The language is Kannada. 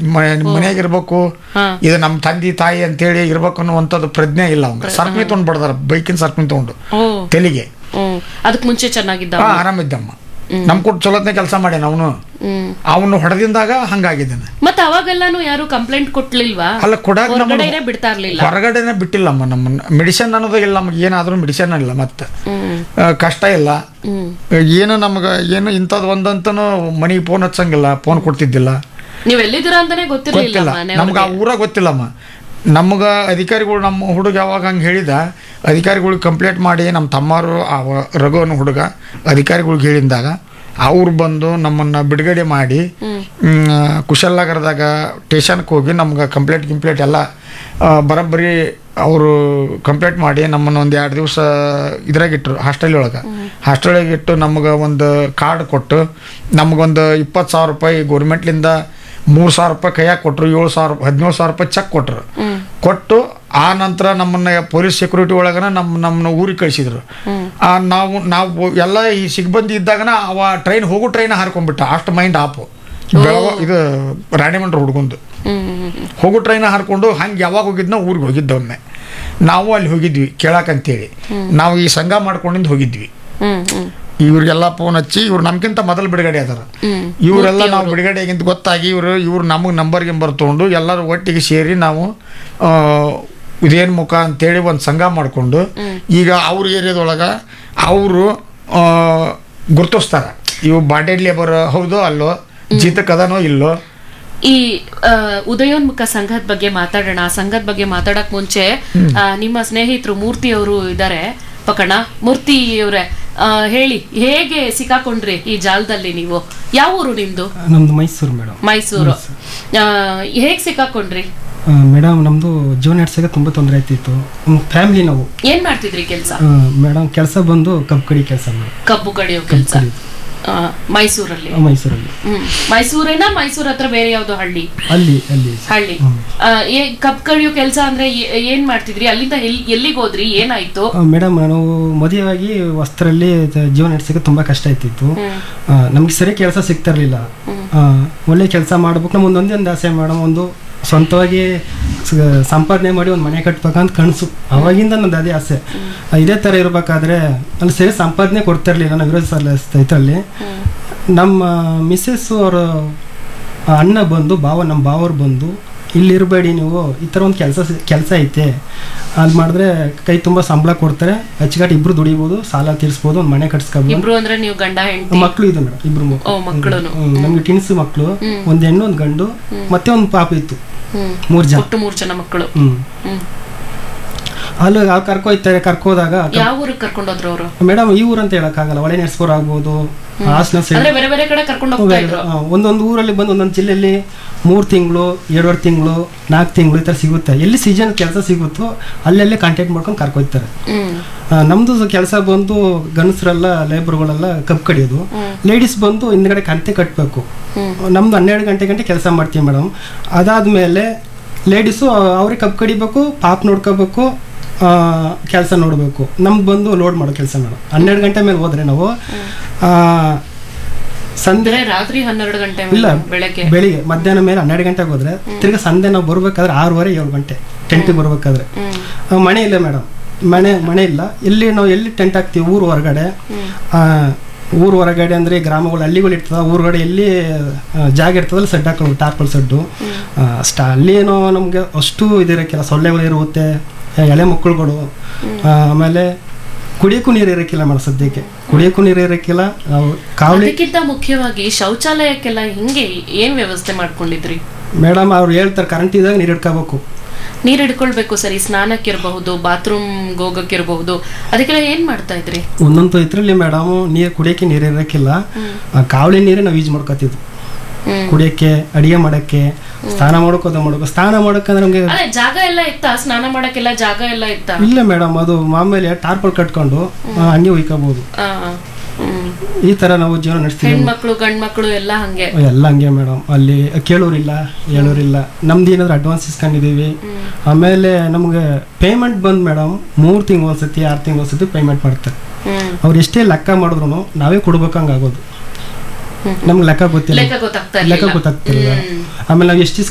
ಮನೆಯಾಗ ಇರ್ಬೇಕು ಹಾ. ಇದು ನಮ್ಮ ತಂದೆ ತಾಯಿ ಅಂತೇಳಿ ಇರ್ಬೇಕು ಅನ್ನುವಂಥದ್ದು ಪ್ರಜ್ಞೆ ಇಲ್ಲ ಅವಂಗ ಸರ್ಕಿ ತೊಗೊಂಡು ಬಡ್ದಾರ ಬೈಕಿನ ಸರ್ಕಿ ತೊಗೊಂಡು ಓ ತೆಲಿಗೆ ಹ್ಮ್ ಅದಕ್ ಮುಂಚೆ ಚೆನ್ನಾಗಿದ್ದ ಹಾ ಆರಾಮಿದ್ದಮ್ಮ ನಮ್ ಕೊಟ್ಟು ಚಲೋತ್ನೆ ಕೆಲಸ ಮಾಡ್ಯಾನ ಅವನು ಹ್ಮ್ ಅವನು ಹೊಡೆದಿಂದಾಗ ಹಂಗಾಗಿದ್ದಾನೆ ಮತ್ತೆ ಅವಾಗೆಲ್ಲಾನು ಯಾರು ಕಂಪ್ಲೇಂಟ್ ಕೊಟ್ಲಿಲ್ವಾ ಅಲ್ಲ ಕೊಡಾಕ ಹೊರಗಡೆನೆ ಬಿಡ್ತಾ ಇರ್ಲಿಲ್ಲ ಹೊರಗಡೆನೆ ಬಿಟ್ಟಿಲ್ಲಮ್ಮ ನಮ್ಮನ್ನ ಮೆಡಿಸಿನ್ ಅನ್ನೋದು ಇಲ್ಲ ನಮಗೆ ಏನಾದ್ರೂ ಮೆಡಿಸಿನ್ ಇಲ್ಲ ಮತ್ತೆ ಹ್ಮ್ ಆ, ಕಷ್ಟ ಇಲ್ಲ ಹ್ಮ್ ಏನು ನಮ್ಗೆ ಏನು ಇಂಥದ್ದು ಒಂದಂತನೂ ಮನೆಗೆ ಫೋನ್ ಹಚ್ಚಂಗಿಲ್ಲ ಫೋನ್ ಕೊಡ್ತಿದ್ದಿಲ್ಲ ನೀವ್ ಎಲ್ಲಿದ್ದೀರಾ ಅಂತಾನೆ ಗೊತ್ತಿರ್ಲಿಲ್ಲ ಗೊತ್ತಿಲ್ಲ ಮನೆ ನಮ್ಗೆ ಆ ಊರಾಗ ಗೊತ್ತಿಲ್ಲಮ್ಮ ನಮ್ಗೆ ಅಧಿಕಾರಿಗಳು ನಮ್ಮ ಹುಡುಗ ಯಾವಾಗ ಹಂಗೆ ಹೇಳಿದ ಅಧಿಕಾರಿಗಳಿಗೆ ಕಂಪ್ಲೇಂಟ್ ಮಾಡಿ ನಮ್ಮ ತಮ್ಮರು ಆ ರಘು ಅನ್ನೋ ಹುಡುಗ ಅಧಿಕಾರಿಗಳಿಗೆ ಹೇಳಿದಾಗ ಅವ್ರು ಬಂದು ನಮ್ಮನ್ನು ಬಿಡುಗಡೆ ಮಾಡಿ ಮ್, ಕುಶಾಲನಗರದಾಗ ಸ್ಟೇಷನ್ಗೆ ಹೋಗಿ ನಮ್ಗೆ ಕಂಪ್ಲೇಂಟ್ ಗಿಂಪ್ಲೇಂಟ್ ಎಲ್ಲ ಆ, ಬರೋಬ್ಬರಿ ಅವರು ಕಂಪ್ಲೇಂಟ್ ಮಾಡಿ ನಮ್ಮನ್ನು ಒಂದು ಎರಡು ದಿವಸ ಇದ್ರಾಗಿಟ್ರು ಹಾಸ್ಟೆಲ್ ಒಳಗೆ ಹಾಸ್ಟೆಲ್ ಇಟ್ಟು ನಮ್ಗೆ ಒಂದು ಕಾರ್ಡ್ ಕೊಟ್ಟು ನಮಗೊಂದು ಇಪ್ಪತ್ತು ಸಾವಿರ ರೂಪಾಯಿ ಗೌರ್ಮೆಂಟ್ಲಿಂದ ಮೂರು ಸಾವಿರ ರೂಪಾಯಿ ಕೈಯಾಗ ಕೊಟ್ಟರು ಏಳು ಸಾವಿರ ಹದಿನೇಳು ಸಾವಿರ ರೂಪಾಯಿ ಚೆಕ್ ಕೊಟ್ಟರು ಕೊಟ್ಟು ಆ ನಂತರ ನಮ್ಮನ್ನ ಪೊಲೀಸ್ ಸೆಕ್ಯೂರಿಟಿ ಒಳಗನ ನಮ್ಮ ನಮ್ಮನ್ನ ಊರಿಗೆ ಕಳಿಸಿದ್ರು ಆ ನಾವು ನಾವು ಎಲ್ಲ ಈ ಸಿಗ್ಬಂದಿ ಇದ್ದಾಗನ ಅವ ಟ್ರೈನ್ ಹೋಗೋ ಟ್ರೈನ್ ಹಾರ್ಕೊಂಡ್ಬಿಟ್ಟ ಅಷ್ಟು ಮೈಂಡ್ ಆಪು ಬೆಳಗ ಇದು ರಾಣಿಮಂಡ್ರ ಹುಡ್ಗೊಂದು ಹ್ಮ್ ಹೋಗೋ ಟ್ರೈನ್ ಹಾರ್ಕೊಂಡು ಹಂಗೆ ಯಾವಾಗ ಹೋಗಿದ್ನೋ ಊರಿಗೆ ಹೋಗಿದ್ದೊಮ್ಮೆ ನಾವು ಅಲ್ಲಿ ಹೋಗಿದ್ವಿ ಕೇಳಕ್ಕಂತೇಳಿ ನಾವು ಈ ಸಂಘ ಮಾಡ್ಕೊಂಡಿಂದ ಹೋಗಿದ್ವಿ ಹ್ಮ್ ಹ್ಮ್ ಇವ್ರಿಗೆಲ್ಲ ಫೋನ್ ಹಚ್ಚಿ ಇವ್ರು ನಮ್ಗಿಂತ ಮೊದಲು ಬಿಡುಗಡೆ ಅದಾರ ಹ್ಮ್ ಇವರೆಲ್ಲ ನಾವು ಬಿಡುಗಡೆ ಆಗಿಂತ ಗೊತ್ತಾಗಿ ಇವರು ಇವ್ರು ನಮಗೆ ನಂಬರ್ ಗಿಂಬರ್ ತೊಗೊಂಡು ಎಲ್ಲರೂ ಒಟ್ಟಿಗೆ ಸೇರಿ ನಾವು ಆ, ಇದೇನು ಮುಖ ಅಂತೇಳಿ ಒಂದು ಸಂಘ ಮಾಡಿಕೊಂಡು ಈಗ ಅವ್ರ ಏರಿಯಾದೊಳಗೆ ಅವರು ಗುರ್ತಿಸ್ತಾರೆ ಇವು ಬಾಂಡೆಡ್ ಲೇಬರ್ ಹೌದೋ ಅಲ್ಲೋ ಜೀತಕ್ಕೆ ಅದನೋ ಇಲ್ಲೋ ಈ ಆ, ಉದಯೋನ್ಮುಖ ಸಂಘದ ಬಗ್ಗೆ ಮಾತಾಡೋಣ ಆ ಸಂಘದ ಬಗ್ಗೆ ಮಾತಾಡಕ್ ಮುಂಚೆ ಆ, ನಿಮ್ಮ ಸ್ನೇಹಿತರು ಮೂರ್ತಿ ಅವರು ಇದ್ದಾರೆ ಪಕಣ ಮೂರ್ತಿ ಅವರೇ ಹೇಳಿ ಹೇಗೆ ಸಿಕ್ಕಾಕೊಂಡ್ರಿ ಈ ಜಾಲದಲ್ಲಿ ನೀವು ಯಾವ ಊರು ನಿಮ್ದು ನಮ್ದು ಮೈಸೂರು ಮೇಡಮ್ ಮೈಸೂರು ಆ, ಹೇಗ್ ಸಿಕ್ಕಾಕೊಂಡ್ರಿ ಮೇಡಮ್ ನಮ್ಮದು ಜೀವನ ನಡೆಸೋಕೆ ತುಂಬ ತೊಂದರೆ ಆಯ್ತಿತ್ತು ಫ್ಯಾಮಿಲಿ ನಾವು ಏನ್ ಮಾಡ್ತಿದ್ರಿ ಕೆಲ್ಸ ಮೇಡಮ್ ಕೆಲಸ ಬಂದು ಕಬ್ಬು ಕಡಿ ಕೆಲಸ ಮೇಡಮ್ ಕಬ್ಬು ಕಡಿಯೋ ಕೆಲ್ಸ ಆ, ಮೈಸೂರಲ್ಲಿ ಮೈಸೂರಲ್ಲಿ ಹ್ಮ್ ಮೈಸೂರೇನಾ ಮೈಸೂರ್ ಹತ್ರ ಬೇರೆ ಯಾವ್ದೋ ಹಳ್ಳಿ ಅಲ್ಲಿ ಅಲ್ಲಿ ಹಳ್ಳಿ ಆ, ಏ- ಕಬ್ಬು ಕಡಿಯೋ ಕೆಲ್ಸ ಅಂದ್ರೆ ಏ- ಏನ್ ಮಾಡ್ತಿದ್ರಿ ಅಲ್ಲಿಂದ ಎಲ್- ಎಲ್ಲಿಗ್ ಹೋದ್ರಿ ಏನಾಯ್ತು ಮೇಡಮ್ ನಾವು ಮದುವೆಯಾಗಿ ವಸ್ತ್ರಲ್ಲಿ ತ- ಜೀವನ ನಡೆಸೋಕೆ ತುಂಬ ಕಷ್ಟ ಆಯ್ತಿತ್ತು ನಮ್ಗೆ ಸರಿ ಕೆಲಸ ಸಿಗ್ತಾ ಇರಲಿಲ್ಲ ಒಳ್ಳೆ ಕೆಲಸ ಮಾಡ್ಬೇಕು ನಮ್ಮ ಒಂದೊಂದೇ ಒಂದು ಆಸೆ ಮೇಡಮ್ ಒಂದು ಸ್ವಂತವಾಗಿ ಸ- ಸಂಪಾದನೆ ಮಾಡಿ ಒಂದು ಮನೆ ಕಟ್ಬೇಕಂತ ಕನಸು ಅವಾಗಿಂದ ನಂದು ಅದೇ ಆಸೆ ಆ, ಇದೇ ಥರ ಇರಬೇಕಾದ್ರೆ ಅಲ್ಲಿ ಸರಿ ಸಂಪಾದನೆ ಕೊಡ್ತಾ ಇರಲಿಲ್ಲ ನಾವು ಇರೋ ಸಲ ಇದರಲ್ಲಿ ನಮ್ಮ ಮಿಸ್ಸಸ್ಸು ಅವರು ಅಣ್ಣ ಬಂದು ಭಾವ ನಮ್ಮ ಭಾವರು ಬಂದು ಇಲ್ಲಿ ಇರಬೇಡಿ ನೀವು ಈ ಥರ ಒಂದು ಕೆಲಸ ಕೆಲಸ ಐತೆ ಅಲ್ಲಿ ಮಾಡಿದ್ರೆ ಕೈ ತುಂಬ ಸಂಬಳ ಕೊಡ್ತಾರೆ ಅಚ್ಚುಕಟ್ಟು ಇಬ್ರು ದುಡಿಬೋದು ಸಾಲ ತೀರಿಸ್ಬೋದು ಒಂದು ಮನೆ ಕಟ್ಸ್ಕೊಬೋದು ಇಬ್ರು ಅಂದ್ರೆ ನೀವು ಗಂಡ ಹೆಂಡತಿ ಮಕ್ಕಳು ಇದೆ ಮೇಡಮ್ ಇಬ್ರು ಓ ಮಕ್ಕಳುನು ಹ್ಮ್, ನಮ್ಗೆ ಟಿನ್ಸ್ ಮಕ್ಕಳು ಒಂದು ಹೆಣ್ಣು ಒಂದು ಗಂಡು ಮತ್ತೆ ಒಂದು ಪಾಪ ಇತ್ತು ಹ್ಮ್ ಮೂರು ಜನ ಒಟ್ಟು ಮೂರ್ ಜನ ಮಕ್ಕಳು ಹ್ಮ್ ಹ್ಮ್ ಅಲ್ಲಿ ಅವ್ರು ಕರ್ಕೊಯ್ತಾರೆ ಕರ್ಕೋದಾಗ ಯಾವ ಊರಿಗೆ ಕರ್ಕೊಂಡೋದ್ರು ಅವರು ಮೇಡಮ್ ಈ ಊರು ಅಂತ ಹೇಳಕ್ಕಾಗಲ್ಲ ಒಳೆ ನೆಡ್ಸ್ಪುರ ಆಗ್ಬೋದು ಹಾಸನ ಸೈಡ್ ಅಂದ್ರೆ ಬೇರೆ ಬೇರೆ ಕಡೆ ಕರ್ಕೊಂಡು ಹೋಗ್ತಾ ಇದ್ರು ಆ, ಒಂದೊಂದು ಊರಲ್ಲಿ ಬಂದು ಒಂದೊಂದು ಜಿಲ್ಲೆಯಲ್ಲಿ ಮೂರು ತಿಂಗಳು ಎರಡುವರೆ ತಿಂಗಳು ನಾಲ್ಕು ತಿಂಗಳು ಈ ಥರ ಸಿಗುತ್ತೆ ಎಲ್ಲಿ ಸೀಸನ್ ಕೆಲಸ ಸಿಗುತ್ತೋ ಅಲ್ಲೆಲ್ಲೇ ಕಾಂಟ್ಯಾಕ್ಟ್ ಮಾಡ್ಕೊಂಡು ಕರ್ಕೊಯ್ತಾರೆ ಹ್ಮ್ ಆ, ನಮ್ದು ಕೆಲಸ ಬಂದು ಗಂಡಸರೆಲ್ಲ ಲೇಬರ್ಗಳೆಲ್ಲ ಕಬ್ಬು ಕಡಿಯೋದು ಲೇಡೀಸ್ ಬಂದು ಹಿಂದ್ಗಡೆ ಕಂತೆ ಕಟ್ಟಬೇಕು ನಮ್ದು ಹನ್ನೆರಡು ಗಂಟೆ ಗಂಟೆ ಕೆಲಸ ಮಾಡ್ತೀವಿ ಮೇಡಮ್ ಅದಾದಮೇಲೆ ಲೇಡೀಸು ಅವ್ರಿಗೆ ಕಬ್ಬು ಕಡಿಬೇಕು ಪಾಪ ನೋಡ್ಕೋಬೇಕು ಕೆಲಸ ನೋಡಬೇಕು ನಮ್ದು ಬಂದು ಲೋಡ್ ಮಾಡೋ ಕೆಲಸ ಮೇಡಮ್ ಹನ್ನೆರಡು ಗಂಟೆ ಮೇಲೆ ಹೋದ್ರೆ ನಾವು ಆ, ಸಂಧೆ ಅಂದ್ರೆ ರಾತ್ರಿ ಹನ್ನೆರಡು ಗಂಟೆ ಇಲ್ಲ ಮೇಲೆ ಬೆಳಗ್ಗೆ ಬೆಳಿಗ್ಗೆ ಮಧ್ಯಾಹ್ನ ಮೇಲೆ ಹನ್ನೆರಡು ಗಂಟೆಗೆ ಹೋದ್ರೆ ತಿರ್ಗಾ ಸಂಧೆ ನಾವು ಬರ್ಬೇಕಾದ್ರೆ ಆರೂವರೆ ಏಳು ಗಂಟೆ ಟೆಂಟಿಗೆ ಬರ್ಬೇಕಾದ್ರೆ ಹ್ಮ್ ಆ, ಮನೆ ಇಲ್ಲ ಮೇಡಮ್ ಮನೆ ಮನೆ ಇಲ್ಲ ಎಲ್ಲಿ ನಾವು ಎಲ್ಲಿ ಟೆಂಟ್ ಹಾಕ್ತೀವಿ ಊರು ಹೊರಗಡೆ ಆ, ಊರು ಹೊರಗಡೆ ಅಂದರೆ ಗ್ರಾಮಗಳು ಹಳ್ಳಿಗಳು ಇರ್ತದ ಊರುಗಡೆ ಎಲ್ಲಿ ಆ, ಜಾಗ ಇರ್ತದಲ್ಲ ಸೆಡ್ ಹಾಕೊಂಡು ಟಾರ್ಪಲ್ ಸೆಡ್ಡು ಆ, ಅಷ್ಟ ಅಲ್ಲಿ ಏನೋ ನಮಗೆ ಅಷ್ಟು ಇದಿರಕ್ಕಿಲ್ಲ ಸೊಳ್ಳೆಗಳು ಇರುತ್ತೆ ಎಳೆ ಮಕ್ಕಳುಗಳು ಆ, ಆಮೇಲೆ ಕುಡಿಯೋಕ್ಕೂ ನೀರು ಇರೋಕ್ಕಿಲ್ಲ ಮೇಡಮ್ ಸದ್ಯಕ್ಕೆ ಕುಡಿಯೋಕ್ಕೂ ನೀರು ಇರೋಕ್ಕಿಲ್ಲ ನಾವು ಕಾವಲಿ ಅದಕ್ಕಿಂತ ಮುಖ್ಯವಾಗಿ ಶೌಚಾಲಯಕ್ಕೆಲ್ಲ ಹಿಂಗೆ ಏನ್ ವ್ಯವಸ್ಥೆ ಮಾಡ್ಕೊಂಡಿದ್ರಿ ಮೇಡಮ್ ಅವ್ರು ಹೇಳ್ತಾರೆ ಕರೆಂಟ್ ಇದ್ದಾಗ ನೀರು ಇಟ್ಕೋಬೇಕು ನೀರ್ ಹಿಡ್ಕೊಳ್ಬೇಕು ಸರಿ ಸ್ನಾನಕ್ಕಿರಬಹುದು ಬಾತ್ರೂಮ್ ಹೋಗಕ್ಕಿರಬಹುದು ಅದಕ್ಕೆಲ್ಲ ಏನ್ ಮಾಡ್ತಾ ಇದ್ರಿ ಒಂದೊಂದು ಇದರಲ್ಲಿ ಮೇಡಮ್ ನೀರು ಕುಡಿಯೋಕ್ಕೆ ನೀರು ಇರೋಕ್ಕಿಲ್ಲ ಆ ಕಾವಲಿ ನೀರೇ ನಾವು ಯೂಸ್ ಮಾಡ್ಕೊತಿದ್ವಿ ಹ್ಮ್ ಕುಡಿಯೋಕ್ಕೆ ಅಡಿಗೆ ಮಾಡೋಕ್ಕೆ ಸ್ನಾನ ಮಾಡೋಕೆ ಅದು ಮಾಡೋಕೆ ಸ್ನಾನ ಮಾಡೋಕ್ಕಂದ್ರೆ ನಮಗೆ ಅದೇ ಜಾಗ ಎಲ್ಲ ಇತ್ತ ಸ್ನಾನ ಮಾಡಕ್ಕೆಲ್ಲ ಜಾಗ ಎಲ್ಲ ಇತ್ತ ಇಲ್ಲ ಮೇಡಮ್ ಅದು ಮಾಮೂಲಿ ಟಾರ್ಪಲ್ ಕಟ್ಕೊಂಡು ಆ, ಹಂಗೆ ಉಯ್ಕೋಬೋದು ಆ, ಹ್ಮ್ ಈ ಥರ ನಾವು ಜೀವನ ನಡೆಸ್ತೀವಿ ಹೆಣ್ಮಕ್ಳು ಗಂಡ್ಮಕ್ಳು ಎಲ್ಲ ಹಂಗೆ ಎಲ್ಲ ಹಂಗೆ ಮೇಡಮ್ ಅಲ್ಲಿ ಕೇಳೋರಿಲ್ಲ ಹೇಳೋರಿಲ್ಲ ನಮ್ದು ಏನಾದ್ರು ಅಡ್ವಾನ್ಸ್ ಇಸ್ಕೊಂಡಿದ್ದೀವಿ ಆಮೇಲೆ ನಮಗೆ ಪೇಮೆಂಟ್ ಬಂದು ಮೇಡಮ್ ಮೂರು ತಿಂಗಳು ಒಂದ್ಸತಿ ಆರು ತಿಂಗಳು ಒಂದ್ಸತಿ ಪೇಮೆಂಟ್ ಮಾಡ್ತಾರೆ ಹ್ಮ್ ಅವ್ರು ಎಷ್ಟೇ ಲೆಕ್ಕ ಮಾಡಿದ್ರು ನಾವೇ ಕೊಡ್ಬೇಕಂಗಾಗೋದು ಹ್ಮ್. ನಮ್ಗೆ ಲೆಕ್ಕ ಗೊತ್ತಿಲ್ಲ ಲೆಕ್ಕ ಗೊತ್ತಾಗ್ತಾ ಲೆಕ್ಕ ಇರ್ಲಿಲ್ಲ ಗೊತ್ತಾಗ್ತಿಲ್ಲ ಹ್ಮ್. ಆಮೇಲೆ ನಾವು ಎಷ್ಟು